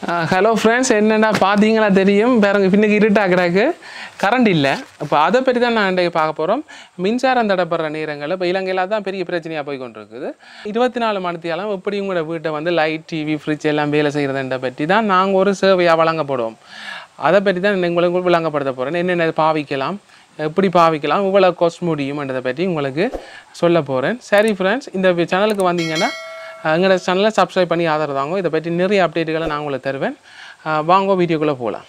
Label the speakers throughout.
Speaker 1: hello friends என்னென்னா பார்த்தீங்களா தெரியும் பாருங்க பின்னுக்கு இருட்டாக கிடக்கு கரண்ட் இல்லை இப்போ அதை பற்றி தான் நான் இன்றைக்கு பார்க்க போகிறோம் மின்சாரம் தடப்படுற நேரங்கள் இப்போ இலங்கையில் தான் பெரிய பிரச்சனையாக போய் கொண்டிருக்குது இருபத்தி நாலு மணித்தியாலும் எப்படி உங்களோட வீட்டை வந்து லைட் டிவி ஃப்ரிட்ஜ் எல்லாம் வேலை செய்கிறதுன்ற பற்றி தான் நாங்கள் ஒரு சேவையாக வழங்கப்படுவோம் அதை பற்றி தான் உங்களுக்கு விளங்கப்படுத்த போகிறேன் என்னென்ன பாவிக்கலாம் எப்படி பாவிக்கலாம் இவ்வளோ கொஸ்ட் முடியும்ன்றதை பற்றி உங்களுக்கு சொல்ல போகிறேன் சரி ஃப்ரெண்ட்ஸ் இந்த சேனலுக்கு வந்தீங்கன்னா எங்களோட சேனலை சப்ஸ்கிரைப் பண்ணி ஆதரவு தாங்க இதை பற்றி நிறைய அப்டேட்டுகளை நான் உங்களுக்கு தருவேன் அஹ் வாங்க வீடியோக்குள்ளே போகலாம்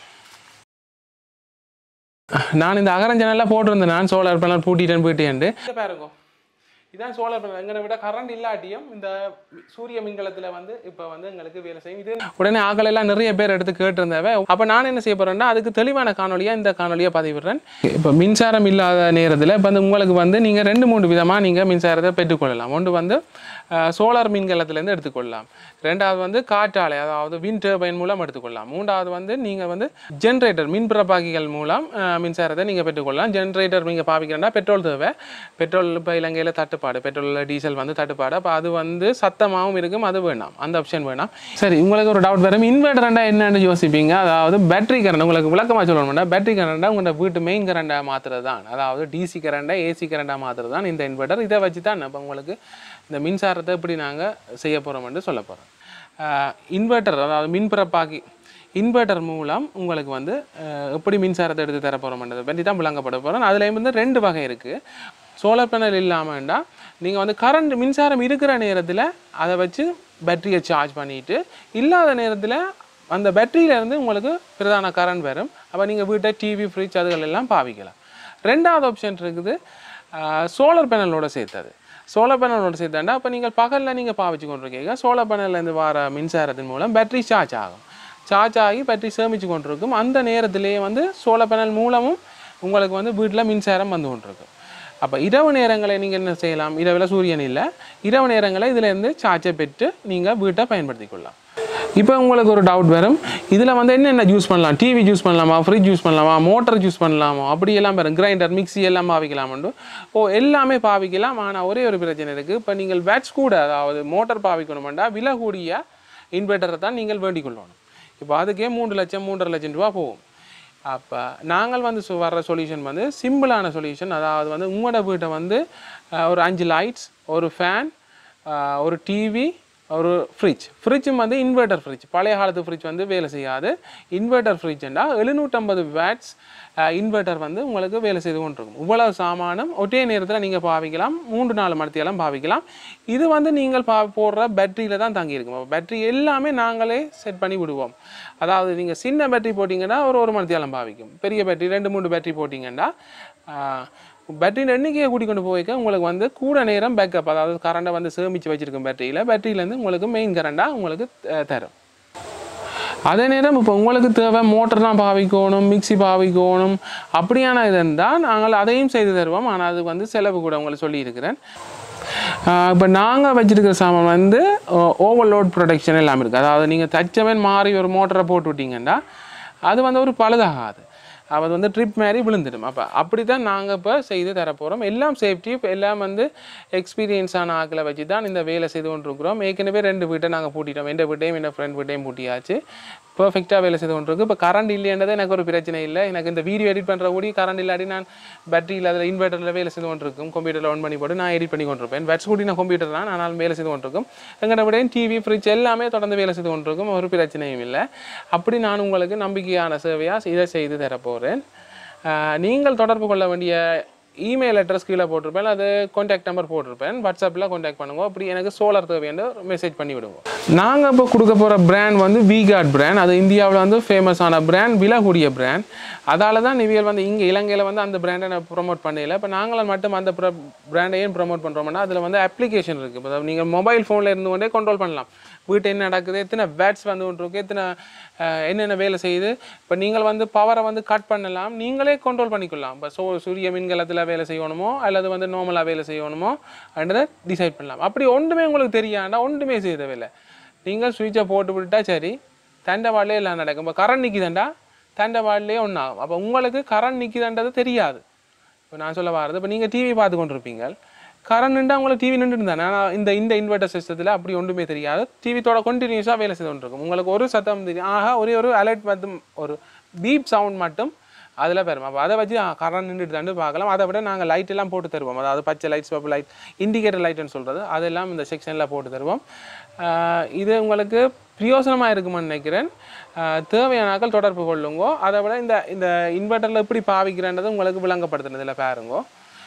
Speaker 1: நான் இந்த அகரம் சேனலில் போட்டிருந்தேன் நான் சோலார் பேனல் பூட்டிட்டேன் போயிட்டேன்ட்டு பாருங்க இதான் சோலார் பேனல் எங்களை விட கரண்ட் இல்லாட்டியும் இந்த சூரிய மின்கலத்தில் வந்து இப்போ வந்து எங்களுக்கு வேலை செய்யும் இது உடனே ஆக்கள் எல்லாம் நிறைய பேர் எடுத்து கேட்டிருந்தவ அப்போ நான் என்ன செய்ய போகிறேன்னா அதுக்கு தெளிவான காணொலியாக இந்த காணொலியை பதிவிடுறேன் இப்போ மின்சாரம் இல்லாத நேரத்தில் இப்போ வந்து உங்களுக்கு வந்து நீங்கள் ரெண்டு மூணு விதமாக நீங்கள் மின்சாரத்தை பெற்றுக்கொள்ளலாம் ஒன்று வந்து சோலார் மின்கலத்திலேருந்து எடுத்துக்கொள்ளலாம் ரெண்டாவது வந்து காற்றாலை அதாவது வின் டர்பைன் மூலம் எடுத்துக்கொள்ளலாம் மூன்றாவது வந்து நீங்கள் வந்து ஜென்ரேட்டர் மின் பிறப்பாக்கிகள் மூலம் அஹ், மின்சாரத்தை நீங்கள் பெற்றுக்கொள்ளலாம் ஜென்ரேட்டர் நீங்கள் பாவிக்கிறேன்னா பெட்ரோல் தேவை பெட்ரோல் இப்போ இலங்கையில் தட்டுப்பாடு பெட்ரோல் டீசல் வந்து தட்டுப்பாடு அப்போ அது வந்து சத்தமாகவும் இருக்கும் அது வேணாம் அந்த ஆப்ஷன் வேணாம் சரி உங்களுக்கு ஒரு டவுட் வரும் இன்வெர்டர்ண்டா என்னன்னு யோசிப்பீங்க அதாவது பேட்டரி கரண்ட் உங்களுக்கு விளக்கமாக சொல்லணும்னா பேட்டரி கரண்டா உங்களோட வீட்டு மெயின் கரண்டாக மாற்றுறது தான் அதாவது டிசி கரண்டை ஏசி கரண்டாக மாற்றுறது தான் இந்த இன்வெர்டர் இதை வச்சு தான் இப்போ உங்களுக்கு இந்த மின்சாரத்தை எப்படி நாங்கள் செய்ய போகிறோம்னு சொல்ல போகிறோம் இன்வெர்ட்டர் அதாவது மின்பிறப்பாக்கி இன்வெர்ட்டர் மூலம் உங்களுக்கு வந்து அஹ், எப்படி மின்சாரத்தை எடுத்து தர போகிறோம்ன்றதை பற்றி தான் விளங்கப்பட போகிறோம் அதுலேயும் வந்து ரெண்டு வகை இருக்குது சோலார் பேனல் இல்லாமல்டா நீங்கள் வந்து கரண்ட் மின்சாரம் இருக்கிற நேரத்தில் அதை வச்சு பேட்டரியை சார்ஜ் பண்ணிட்டு இல்லாத நேரத்தில் அந்த பேட்டரியிலேருந்து உங்களுக்கு பிரதான கரண்ட் வரும் அப்போ நீங்கள் வீட்டை டிவி ஃப்ரிட்ஜ் அதுகள் எல்லாம் பாவிக்கலாம் ரெண்டாவது ஆப்ஷன் இருக்குது சோலார் பேனலோட சேர்த்தது சோலார் பேனலோட சேர்த்தாண்டா அப்போ நீங்கள் பகலில் நீங்கள் பாவிச்சு கொண்டிருக்கீங்க சோலார் பேனல்லேருந்து வர மின்சாரத்தின் மூலம் பேட்டரி சார்ஜ் ஆகும் சார்ஜ் ஆகி பேட்டரி சேமித்து கொண்டிருக்கும் அந்த நேரத்திலேயே வந்து சோலார் பேனல் மூலமும் உங்களுக்கு வந்து வீட்டில் மின்சாரம் வந்து கொண்டிருக்கும் அப்போ இரவு நேரங்களை நீங்கள் என்ன செய்யலாம் இரவில் சூரியன் இல்லை இரவு நேரங்களை இதிலேருந்து சார்ஜை பெற்று நீங்கள் வீட்டை பயன்படுத்திக் கொள்ளலாம் இப்போ உங்களுக்கு ஒரு டவுட் வரும் இதில் வந்து என்னென்ன யூஸ் பண்ணலாம் டிவி யூஸ் பண்ணலாமா ஃப்ரிட்ஜ் யூஸ் பண்ணலாமா மோட்டர் யூஸ் பண்ணலாமா அப்படி எல்லாம் வரும் கிரைண்டர் மிக்ஸி எல்லாம் பாவிக்கலாமண்டு ஓ எல்லாமே பாவிக்கலாம் ஆனால் ஒரே ஒரு பிரச்சனை இருக்குது இப்போ நீங்கள் பேட்ஸ் கூட அதாவது மோட்டார் பாவிக்கணுமெண்டா விலை கூடிய இன்வெர்ட்டரை தான் நீங்கள் வேண்டிக் கொள்ளணும் இப்போ அதுக்கே மூன்று லட்சம் மூன்றரை லட்சம் ரூபா போகும் அப்போ நாங்கள் வந்து சொ- வர்ற சொல்யூஷன் வந்து சிம்பிளான சொல்யூஷன் அதாவது வந்து உங்களோட வீட்டை வந்து அஹ், ஒரு அஞ்சு லைட்ஸ் ஒரு ஃபேன் ஒரு டிவி ஒரு ஃப்ரிட்ஜ் ஃப்ரிட்ஜும் வந்து இன்வெர்ட்டர் ஃப்ரிட்ஜ் பழைய காலத்து ஃப்ரிட்ஜ் வந்து வேலை செய்யாது இன்வெர்ட்டர் ஃப்ரிட்ஜ்ண்டா எழுநூற்றம்பது வேட்ஸ் இன்வெர்ட்டர் வந்து உங்களுக்கு வேலை செய்து கொண்டிருக்கும் இவ்வளவு சாமானம் ஒரே நேரத்தில் நீங்கள் பாவிக்கலாம் மூன்று நாலு மணித்தியெல்லாம் பாவிக்கலாம் இது வந்து நீங்கள் பா போடுற பேட்டரியில் தான் தங்கியிருக்கும் பேட்டரி எல்லாமே நாங்களே செட் பண்ணி விடுவோம் அதாவது நீங்கள் சின்ன பேட்டரி போட்டிங்கன்னா ஒரு ஒரு மணித்தியாலம் பாவிக்கும் பெரிய பேட்டரி ரெண்டு மூணு பேட்டரி போட்டிங்கன்னா பேட்டரியின் எண்ணிக்கையை கூட்டி கொண்டு போய்க்க உங்களுக்கு வந்து கூட நேரம் பேக்கப் அதாவது கரண்டை வந்து சேமித்து வச்சிருக்கும் பேட்டரியில் பேட்டரியிலேருந்து உங்களுக்கு மெயின் கரண்டாக உங்களுக்கு அஹ், தரும் அதே நேரம் இப்போ உங்களுக்கு தேவை மோட்டர் தான் பாவிக்கணும் மிக்ஸி பாவிக்கணும் அப்படியான இது இருந்தால் நாங்கள் அதையும் செய்து தருவோம் ஆனால் அது வந்து செலவு கூட உங்களுக்கு சொல்லியிருக்கிறேன் இப்போ நாங்கள் வச்சிருக்கிற சாமான் வந்து ஓவர்லோட் ப்ரொடெக்ஷன் எல்லாம் இருக்குது அதாவது நீங்கள் தச்சவன் மாறி ஒரு மோட்டரை போட்டு விட்டீங்கன்னா அது வந்து ஒரு பழுதாகாது அது வந்து ட்ரிப் மாதிரி விழுந்துடும் அப்போ அப்படி தான் நாங்கள் இப்போ செய்து தரப்போகிறோம் எல்லாம் சேஃப்டி இப்போ எல்லாம் வந்து எக்ஸ்பீரியன்ஸான ஆக்களை வச்சு தான் இந்த வேலை செய்து கொண்டிருக்கிறோம் ஏற்கனவே ரெண்டு வீட்டை நாங்கள் பூட்டிட்டோம் எந்த வீட்டையும் என் ஃப்ரெண்ட் வீட்டையும் பூட்டியாச்சு பர்ஃபெக்டாக வேலை செய்து கொண்டிருக்கு இப்போ கரண்ட் இல்லைன்றது எனக்கு ஒரு பிரச்சனை இல்லை எனக்கு இந்த வீடியோ எடிட் பண்ணுற கூடி கரண்ட் இல்லாட்டி நான் பேட்டரியில் அதில் இன்வெர்ட்டரில் வேலை செய்து கொண்டிருக்கும் கம்ப்யூட்டரில் ஆன் பண்ணி போட்டு நான் எடிட் பண்ணி கொண்டிருப்பேன் பேட்ஸ் கூடி நான் கம்ப்யூட்டர் தான் ஆனாலும் வேலை செய்து கொண்டிருக்கும் எங்கள்ட விட டிவி ஃப்ரிட்ஜ் எல்லாமே தொடர்ந்து வேலை செய்து கொண்டிருக்கும் ஒரு பிரச்சனையும் இல்லை அப்படி நான் உங்களுக்கு நம்பிக்கையான சேவையாக இதை செய்து தரப்போகிறேன் நீங்கள் தொடர்பு கொள்ள வேண்டிய இமெயில் அட்ரஸ் கீழே போட்டிருப்பேன் அது கான்டாக்ட் நம்பர் போட்டிருப்பேன் வாட்ஸ்அப்பில் கான்டாக்ட் பண்ணுங்க அப்படி எனக்கு சோலார் தேவைன்னு மெசேஜ் பண்ணி விடுங்க நாங்கள் இப்போ கொடுக்க போகிற பிராண்ட் வந்து விகார்ட் பிராண்ட் அது இந்தியாவில் வந்து ஃபேமஸான பிராண்ட் விலை கூடிய பிராண்ட் அதால தான் நிவியல் வந்து இங்கே இலங்கையில் வந்து அந்த பிராண்டை நான் ப்ரொமோட் பண்ணல இப்போ நாங்களும் மட்டும் அந்த பிராண்டை ஏன் ப்ரொமோட் பண்ணுறோம்னா அதில் வந்து அப்ளிகேஷன் இருக்குது இப்போ நீங்கள் மொபைல் ஃபோனில் இருந்து கொண்டே கண்ட்ரோல் பண்ணலாம் வீட்டு என்ன நடக்குது எத்தனை பேட்ஸ் வந்து கொண்டிருக்கு எத்தனை அஹ், என்னென்ன வேலை செய்யுது இப்போ நீங்கள் வந்து பவரை வந்து கட் பண்ணலாம் நீங்களே கண்ட்ரோல் பண்ணிக்கொள்ளலாம் இப்போ சோ சூரிய மின்கலத்தில் வேலை செய்யணுமோ அல்லது வந்து நார்மலாக வேலை செய்யணுமோ என்றதை டிசைட் பண்ணலாம் அப்படி ஒன்றுமே உங்களுக்கு தெரியாண்டா ஒன்றுமே செய்ய தேவையில்லை நீங்கள் சுவிட்சை போட்டு விட்டா சரி தண்டவாளே எல்லாம் நடக்கும் இப்போ கரண்ட் நிற்கிதண்டா தண்டவாளே ஒன்றாகும் அப்போ உங்களுக்கு கரண்ட் நிற்கிதன்றது தெரியாது இப்போ நான் சொல்ல வரது இப்போ நீங்கள் டிவி பார்த்து கொண்டிருப்பீங்க கரண்ட் உங்களுக்கு டிவி நின்று இருந்தானே ஆனால் இந்த இந்த இன்வெர்டர் சிஸ்டத்தில் அப்படி ஒன்றுமே தெரியாது டிவி தோட கண்டினியூஸாக வேலை செய்து கொண்டிருக்கும் உங்களுக்கு ஒரு சத்தம் தெரியும் ஆஹா ஒரே ஒரு அலர்ட் மட்டும் ஒரு பீப் சவுண்ட் மட்டும் அதில் பெறும் அப்போ அதை வச்சு கரண்ட் நின்றுட்டு தாண்டு பார்க்கலாம் அதை விட நாங்கள் லைட் எல்லாம் போட்டு தருவோம் அதாவது பச்சை லைட் சிவப்பு லைட் இண்டிகேட்டர் லைட்னு சொல்கிறது அதெல்லாம் இந்த செக்ஷனில் போட்டு தருவோம் ஆஹ் இது உங்களுக்கு பிரயோசனமாக இருக்குமான்னு நினைக்கிறேன் ஆஹ் தேவையான ஆட்கள் தொடர்பு கொள்ளுங்கோ அதை விட இந்த இந்த இன்வெர்ட்டரில் எப்படி பாவிக்கிறேன்றது உங்களுக்கு விளங்கப்படுத்துனதில் பாருங்கோ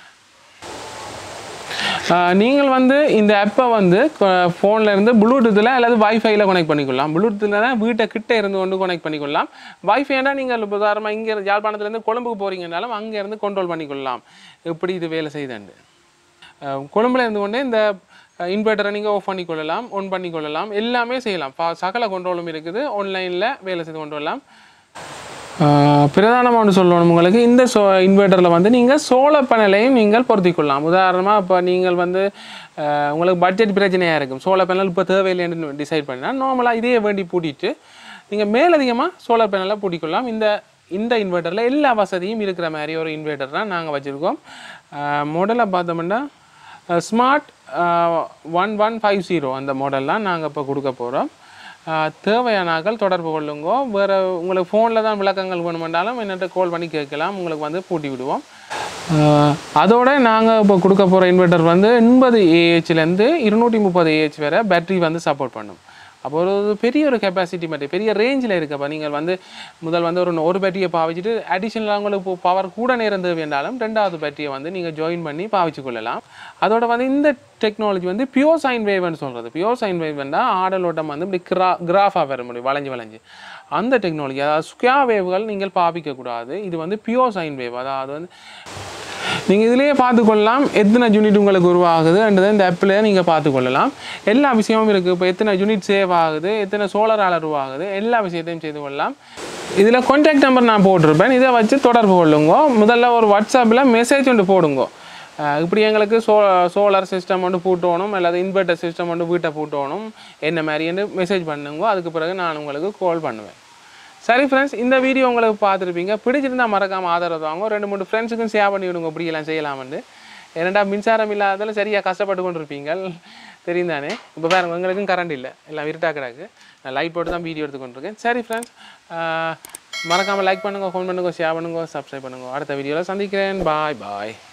Speaker 1: ஆஹ் நீங்கள் வந்து இந்த ஆப்பை வந்து ஃபோனில் இருந்து ப்ளூடூத்தில் அல்லது வைஃபைல கனெக்ட் பண்ணிக்கொள்ளலாம் ப்ளூடூத்தில் தான் வீட்டை கிட்ட இருந்து கொண்டு கனெக்ட் பண்ணிக்கொள்ளலாம் வைஃபைனா நீங்கள் இப்போ உதாரணமாக இங்கே யாழ்ப்பாணத்துலேருந்து கொழும்புக்கு போகிறீங்கனாலும் அங்கே இருந்து கண்ட்ரோல் பண்ணிக்கொள்ளலாம் எப்படி இது வேலை செய்யுதுண்டு ஆஹ் கொழும்புல இருந்து கொண்டே இந்த இன்வெர்ட்டரை நீங்கள் ஆஃப் பண்ணிக்கொள்ளலாம் ஒன் பண்ணிக்கொள்ளலாம் எல்லாமே செய்யலாம் பா சகல கண்ட்ரோலும் இருக்குது ஆன்லைனில் வேலை செய்து கொண்டு வரலாம் பிரதானமாக ஒன்று சொல்லணும் உங்களுக்கு இந்த சோ இன்வெர்ட்டரில் வந்து நீங்கள் சோலார் பேனலையும் நீங்கள் பொருத்திக் கொள்ளலாம் உதாரணமாக இப்போ நீங்கள் வந்து அஹ், உங்களுக்கு பட்ஜெட் பிரச்சனையாக இருக்கும் சோலார் பேனல் இப்போ தேவையில்லைன்னு டிசைட் பண்ணினா நார்மலாக இதே வேண்டி பூட்டிட்டு நீங்கள் மேலதிகமாக சோலார் பேனலை பூட்டிக்கொள்ளலாம் இந்த இந்த இன்வெர்ட்டரில் எல்லா வசதியும் இருக்கிற மாதிரி ஒரு இன்வெர்ட்டர் தான் நாங்கள் வச்சுருக்கோம் மாடலை பார்த்தோம்னா smart one one five zero அந்த மாடல் தான் நாங்கள் இப்போ கொடுக்க போகிறோம் தேவையானாக்கள் தொடர்பு கொள்ளுங்கோ வேறு உங்களுக்கு ஃபோனில் தான் விளக்கங்கள் வேணுமென்றாலும் என்னட்ட கால் பண்ணி கேட்கலாம் உங்களுக்கு வந்து பூட்டி விடுவோம் ஆஹ் அதோட நாங்கள் இப்போ கொடுக்க போகிற இன்வெர்ட்டர் வந்து எண்பது ஏஹெச்லேருந்து இருநூற்றி முப்பது ஏஹெச் வரை பேட்டரி வந்து சப்போர்ட் பண்ணும் அப்போ ஒரு பெரிய ஒரு கெப்பாசிட்டி மட்டும் பெரிய ரேஞ்சில் இருக்கப்போ நீங்கள் வந்து முதல் வந்து ஒரு ஒரு பேட்டரியை பாவிச்சிட்டு அடிஷனலாக உங்களுக்கு பவர் கூட நேரம் தேவையானாலும் ரெண்டாவது பேட்டரியை வந்து நீங்கள் ஜாயின் பண்ணி பாவிச்சு கொள்ளலாம் அதோட வந்து இந்த டெக்னாலஜி வந்து பியோர் சைன் வேவ்னு சொல்கிறது பியோர் சைன் வேவ்னா ஆடலோட்டம் வந்து இப்படி கிரா கிராஃபாக வர முடியும் வளைஞ்சு வளைஞ்சு அந்த டெக்னாலஜி அதாவது ஸ்கொயர் வேவ்கள் நீங்கள் பாவிக்கக்கூடாது இது வந்து பியோர் சைன் வேவ் அதாவது வந்து நீங்கள் இதிலேயே பார்த்துக்கொள்ளலாம் எத்தனை யூனிட் உங்களுக்கு உருவாகுதுன்றதை இந்த ஆப்பில் நீங்கள் பார்த்துக்கொள்ளலாம் எல்லா விஷயமும் இருக்குது இப்போ எத்தனை யூனிட் சேவ் ஆகுது எத்தனை சோலார் ஆளர் உருவாகுது எல்லா விஷயத்தையும் செய்து கொள்ளலாம் இதில் கான்டாக்ட் நம்பர் நான் போட்டிருப்பேன் இதை வச்சு தொடர்பு கொள்ளுங்க முதல்ல ஒரு வாட்ஸ்அப்பில் மெசேஜ் ஒன்று போடுங்க அஹ் இப்படி எங்களுக்கு சோ சோலார் சிஸ்டம் ஒன்று பூட்டணும் அல்லது இன்வெர்ட்டர் சிஸ்டம் ஒன்று வீட்டை பூட்டணும் என்ன மாதிரின்னு மெசேஜ் பண்ணுங்க அதுக்கு பிறகு நான் உங்களுக்கு கால் பண்ணுவேன் சரி ஃப்ரெண்ட்ஸ் இந்த வீடியோ உங்களுக்கு பார்த்துருப்பீங்க பிடிச்சிருந்தா மறக்காம ஆதரவு வாங்க ரெண்டு மூணு ஃப்ரெண்ட்ஸுக்கும் ஷேர் பண்ணி விடுங்க இப்படியெல்லாம் செய்யலாம்னு ஏன்னாடா மின்சாரம் இல்லாததால சரியாக கஷ்டப்பட்டு கொண்டு இருப்பீங்க தெரியும் தானே இப்போ பாருங்க எங்களுக்கும் கரண்ட் இல்லை எல்லாம் இருட்டா கிடக்கு நான் லைட் போட்டு தான் வீடியோ எடுத்து கொண்டிருக்கேன் சரி ஃப்ரெண்ட்ஸ் மறக்காமல் லைக் பண்ணுங்க ஃபோன் பண்ணுங்க ஷேர் பண்ணுங்க சப்ஸ்கிரைப் பண்ணுங்க அடுத்த வீடியோவில் சந்திக்கிறேன் பாய் பாய்